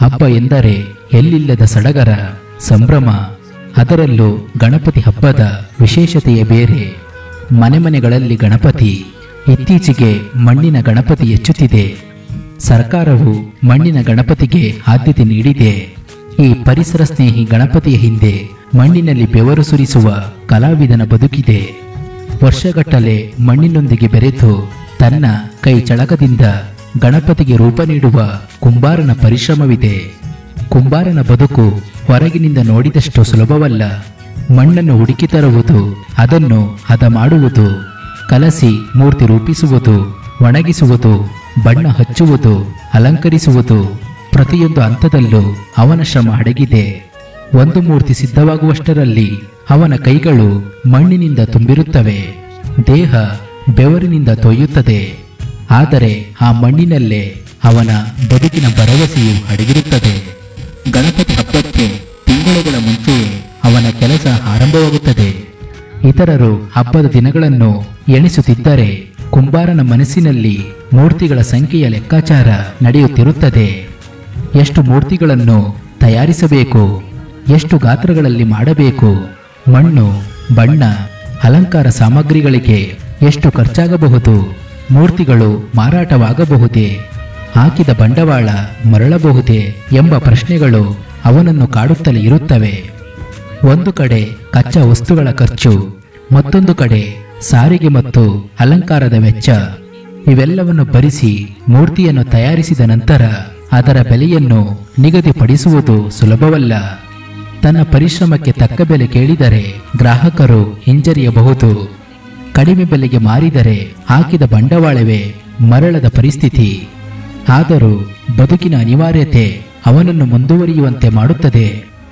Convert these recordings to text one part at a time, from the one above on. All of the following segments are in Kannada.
ಹಬ್ಬ ಎಂದರೆ ಎಲ್ಲಿಲ್ಲದ ಸಡಗರ ಸಂಭ್ರಮ ಅದರಲ್ಲೂ ಗಣಪತಿ ಹಬ್ಬದ ವಿಶೇಷತೆಯೇ ಬೇರೆ ಮನೆ ಮನೆಗಳಲ್ಲಿ ಗಣಪತಿ ಇತ್ತೀಚೆಗೆ ಮಣ್ಣಿನ ಗಣಪತಿ ಹೆಚ್ಚುತ್ತಿದೆ ಸರ್ಕಾರವು ಮಣ್ಣಿನ ಗಣಪತಿಗೆ ಆದ್ಯತೆ ನೀಡಿದೆ ಈ ಪರಿಸರ ಸ್ನೇಹಿ ಗಣಪತಿಯ ಹಿಂದೆ ಮಣ್ಣಿನಲ್ಲಿ ಬೆವರು ಸುರಿಸುವ ಕಲಾವಿದನ ಬದುಕಿದೆ ವರ್ಷಗಟ್ಟಲೆ ಮಣ್ಣಿನೊಂದಿಗೆ ಬೆರೆತು ತನ್ನ ಕೈ ಚಳಕದಿಂದ ಗಣಪತಿಗೆ ರೂಪ ನೀಡುವ ಕುಂಬಾರನ ಪರಿಶ್ರಮವಿದೆ ಕುಂಬಾರನ ಬದುಕು ಹೊರಗಿನಿಂದ ನೋಡಿದಷ್ಟು ಸುಲಭವಲ್ಲ ಮಣ್ಣನ್ನು ಹುಡುಕಿ ತರುವುದು ಅದನ್ನು ಹದ ಮಾಡುವುದು ಕಲಸಿ ಮೂರ್ತಿ ರೂಪಿಸುವುದು ಒಣಗಿಸುವುದು ಬಣ್ಣ ಹಚ್ಚುವುದು ಅಲಂಕರಿಸುವುದು ಪ್ರತಿಯೊಂದು ಹಂತದಲ್ಲೂ ಅವನ ಶ್ರಮ ಅಡಗಿದೆ ಒಂದು ಮೂರ್ತಿ ಸಿದ್ಧವಾಗುವಷ್ಟರಲ್ಲಿ ಅವನ ಕೈಗಳು ಮಣ್ಣಿನಿಂದ ತುಂಬಿರುತ್ತವೆ ದೇಹ ಬೆವರಿನಿಂದ ತೊಯ್ಯುತ್ತದೆ ಆದರೆ ಆ ಮಣ್ಣಿನಲ್ಲೇ ಅವನ ಬದುಕಿನ ಭರವಸೆಯು ಅಡಗಿರುತ್ತದೆ ಗಣಪತಿ ಹಬ್ಬಕ್ಕೆ ತಿಂಗಳುಗಳ ಮುಂಚೆಯೇ ಅವನ ಕೆಲಸ ಆರಂಭವಾಗುತ್ತದೆ ಇತರರು ಹಬ್ಬದ ದಿನಗಳನ್ನು ಎಣಿಸುತ್ತಿದ್ದರೆ ಕುಂಬಾರನ ಮನಸ್ಸಿನಲ್ಲಿ ಮೂರ್ತಿಗಳ ಸಂಖ್ಯೆಯ ಲೆಕ್ಕಾಚಾರ ನಡೆಯುತ್ತಿರುತ್ತದೆ ಎಷ್ಟು ಮೂರ್ತಿಗಳನ್ನು ತಯಾರಿಸಬೇಕು ಎಷ್ಟು ಗಾತ್ರಗಳಲ್ಲಿ ಮಾಡಬೇಕು ಮಣ್ಣು ಬಣ್ಣ ಅಲಂಕಾರ ಸಾಮಗ್ರಿಗಳಿಗೆ ಎಷ್ಟು ಖರ್ಚಾಗಬಹುದು ಮೂರ್ತಿಗಳು ಮಾರಾಟವಾಗಬಹುದೇ ಹಾಕಿದ ಬಂಡವಾಳ ಮರಳಬಹುದೇ ಎಂಬ ಪ್ರಶ್ನೆಗಳು ಅವನನ್ನು ಕಾಡುತ್ತಲೇ ಇರುತ್ತವೆ ಒಂದು ಕಡೆ ಕಚ್ಚಾ ವಸ್ತುಗಳ ಖರ್ಚು ಮತ್ತೊಂದು ಕಡೆ ಸಾರಿಗೆ ಮತ್ತು ಅಲಂಕಾರದ ವೆಚ್ಚ ಇವೆಲ್ಲವನ್ನು ಭರಿಸಿ ಮೂರ್ತಿಯನ್ನು ತಯಾರಿಸಿದ ನಂತರ ಅದರ ಬೆಲೆಯನ್ನು ನಿಗದಿಪಡಿಸುವುದು ಸುಲಭವಲ್ಲ ತನ್ನ ಪರಿಶ್ರಮಕ್ಕೆ ತಕ್ಕ ಬೆಲೆ ಕೇಳಿದರೆ ಗ್ರಾಹಕರು ಹಿಂಜರಿಯಬಹುದು ಕಡಿಮೆ ಬೆಲೆಗೆ ಮಾರಿದರೆ ಹಾಕಿದ ಬಂಡವಾಳವೇ ಮರಳದ ಪರಿಸ್ಥಿತಿ ಆದರೂ ಬದುಕಿನ ಅನಿವಾರ್ಯತೆ ಅವನನ್ನು ಮುಂದುವರಿಯುವಂತೆ ಮಾಡುತ್ತದೆ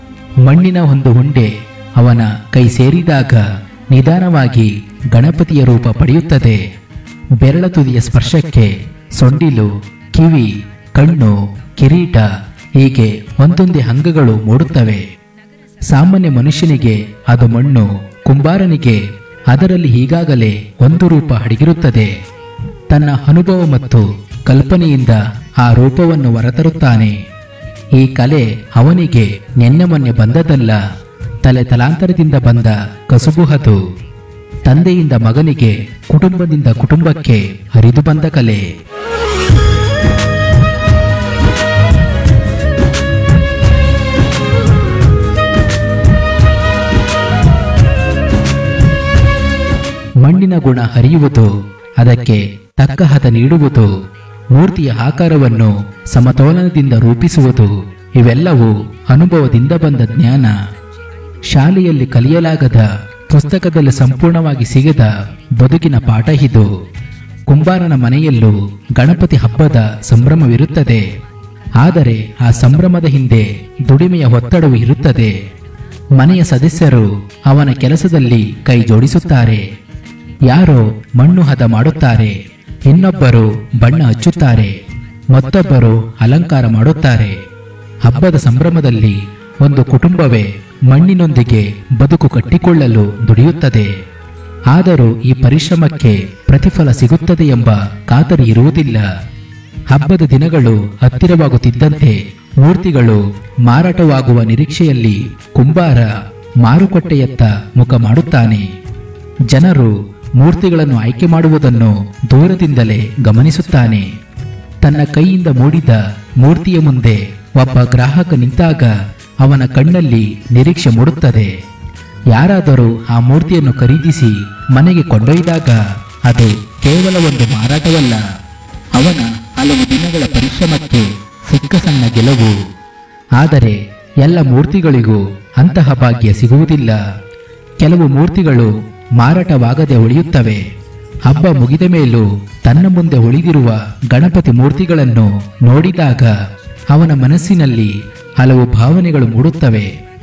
ಮಣ್ಣಿನ ಒಂದು ಹುಂಡೆ ಅವನ ಕೈ ಸೇರಿದಾಗ ನಿಧಾನವಾಗಿ ಗಣಪತಿಯ ರೂಪ ಪಡೆಯುತ್ತದೆ ಬೆರಳ ತುದಿಯ ಸ್ಪರ್ಶಕ್ಕೆ ಸೊಂಡಿಲು ಕಿವಿ ಕಣ್ಣು ಕಿರೀಟ ಹೀಗೆ ಒಂದೊಂದೇ ಅಂಗಗಳು ಮೂಡುತ್ತವೆ ಸಾಮಾನ್ಯ ಮನುಷ್ಯನಿಗೆ ಅದು ಮಣ್ಣು ಕುಂಬಾರನಿಗೆ ಅದರಲ್ಲಿ ಈಗಾಗಲೇ ಒಂದು ರೂಪ ಅಡಗಿರುತ್ತದೆ ತನ್ನ ಅನುಭವ ಮತ್ತು ಕಲ್ಪನೆಯಿಂದ ಆ ರೂಪವನ್ನು ಹೊರತರುತ್ತಾನೆ ಈ ಕಲೆ ಅವನಿಗೆ ನೆನ್ನೆ ಮೊನ್ನೆ ಬಂದದಲ್ಲ ತಲೆ ತಲಾಂತರದಿಂದ ಬಂದ ಕಸುಬು ಅದು ತಂದೆಯಿಂದ ಮಗನಿಗೆ ಕುಟುಂಬದಿಂದ ಕುಟುಂಬಕ್ಕೆ ಹರಿದು ಬಂದ ಕಲೆ ಮಣ್ಣಿನ ಗುಣ ಹರಿಯುವುದು ಅದಕ್ಕೆ ತಕ್ಕ ಹದ ನೀಡುವುದು ಮೂರ್ತಿಯ ಆಕಾರವನ್ನು ಸಮತೋಲನದಿಂದ ರೂಪಿಸುವುದು ಇವೆಲ್ಲವೂ ಅನುಭವದಿಂದ ಬಂದ ಜ್ಞಾನ ಶಾಲೆಯಲ್ಲಿ ಕಲಿಯಲಾಗದ ಪುಸ್ತಕದಲ್ಲಿ ಸಂಪೂರ್ಣವಾಗಿ ಸಿಗದ ಬದುಕಿನ ಪಾಠ ಇದು ಕುಂಬಾರನ ಮನೆಯಲ್ಲೂ ಗಣಪತಿ ಹಬ್ಬದ ಸಂಭ್ರಮವಿರುತ್ತದೆ ಆದರೆ ಆ ಸಂಭ್ರಮದ ಹಿಂದೆ ದುಡಿಮೆಯ ಒತ್ತಡವು ಇರುತ್ತದೆ ಮನೆಯ ಸದಸ್ಯರು ಅವನ ಕೆಲಸದಲ್ಲಿ ಕೈ ಜೋಡಿಸುತ್ತಾರೆ ಯಾರೋ ಮಣ್ಣು ಹದ ಮಾಡುತ್ತಾರೆ ಇನ್ನೊಬ್ಬರು ಬಣ್ಣ ಹಚ್ಚುತ್ತಾರೆ ಮತ್ತೊಬ್ಬರು ಅಲಂಕಾರ ಮಾಡುತ್ತಾರೆ ಹಬ್ಬದ ಸಂಭ್ರಮದಲ್ಲಿ ಒಂದು ಕುಟುಂಬವೇ ಮಣ್ಣಿನೊಂದಿಗೆ ಬದುಕು ಕಟ್ಟಿಕೊಳ್ಳಲು ದುಡಿಯುತ್ತದೆ ಆದರೂ ಈ ಪರಿಶ್ರಮಕ್ಕೆ ಪ್ರತಿಫಲ ಸಿಗುತ್ತದೆ ಎಂಬ ಖಾತರಿ ಇರುವುದಿಲ್ಲ ಹಬ್ಬದ ದಿನಗಳು ಹತ್ತಿರವಾಗುತ್ತಿದ್ದಂತೆ ಮೂರ್ತಿಗಳು ಮಾರಾಟವಾಗುವ ನಿರೀಕ್ಷೆಯಲ್ಲಿ ಕುಂಬಾರ ಮಾರುಕಟ್ಟೆಯತ್ತ ಮುಖ ಮಾಡುತ್ತಾನೆ ಜನರು ಮೂರ್ತಿಗಳನ್ನು ಆಯ್ಕೆ ಮಾಡುವುದನ್ನು ದೂರದಿಂದಲೇ ಗಮನಿಸುತ್ತಾನೆ ತನ್ನ ಕೈಯಿಂದ ಮೂಡಿದ ಮೂರ್ತಿಯ ಮುಂದೆ ಒಬ್ಬ ಗ್ರಾಹಕ ನಿಂತಾಗ ಅವನ ಕಣ್ಣಲ್ಲಿ ನಿರೀಕ್ಷೆ ಮೂಡುತ್ತದೆ ಯಾರಾದರೂ ಆ ಮೂರ್ತಿಯನ್ನು ಖರೀದಿಸಿ ಮನೆಗೆ ಕೊಂಡೊಯ್ದಾಗ ಅದು ಕೇವಲ ಒಂದು ಮಾರಾಟವಲ್ಲ ಅವನ ಹಲವು ದಿನಗಳ ಪರಿಶ್ರಮಕ್ಕೆ ಸಿಕ್ಕ ಸಣ್ಣ ಗೆಲುವು ಆದರೆ ಎಲ್ಲ ಮೂರ್ತಿಗಳಿಗೂ ಅಂತಹ ಭಾಗ್ಯ ಸಿಗುವುದಿಲ್ಲ ಕೆಲವು ಮೂರ್ತಿಗಳು ಮಾರಾಟವಾಗದೆ ಉಳಿಯುತ್ತವೆ ಹಬ್ಬ ಮುಗಿದ ಮೇಲೂ ತನ್ನ ಮುಂದೆ ಉಳಿದಿರುವ ಗಣಪತಿ ಮೂರ್ತಿಗಳನ್ನು ನೋಡಿದಾಗ ಅವನ ಮನಸ್ಸಿನಲ್ಲಿ ಹಲವು ಭಾವನೆಗಳು ಮೂಡುತ್ತವೆ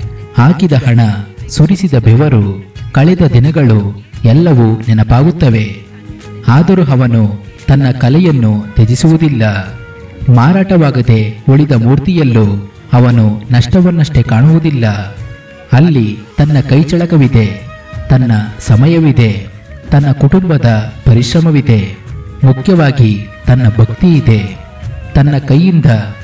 ಹಾಕಿದ ಹಣ ಸುರಿಸಿದ ಬೆವರು ಕಳೆದ ದಿನಗಳು ಎಲ್ಲವೂ ನೆನಪಾಗುತ್ತವೆ ಆದರೂ ಅವನು ತನ್ನ ಕಲೆಯನ್ನು ತ್ಯಜಿಸುವುದಿಲ್ಲ ಮಾರಾಟವಾಗದೆ ಉಳಿದ ಮೂರ್ತಿಯಲ್ಲೂ ಅವನು ನಷ್ಟವನ್ನಷ್ಟೇ ಕಾಣುವುದಿಲ್ಲ ಅಲ್ಲಿ ತನ್ನ ಕೈಚಳಕವಿದೆ ತನ್ನ ಸಮಯವಿದೆ ತನ್ನ ಕುಟುಂಬದ ಪರಿಶ್ರಮವಿದೆ ಮುಖ್ಯವಾಗಿ ತನ್ನ ಭಕ್ತಿ ಇದೆ ತನ್ನ ಕೈಯಿಂದ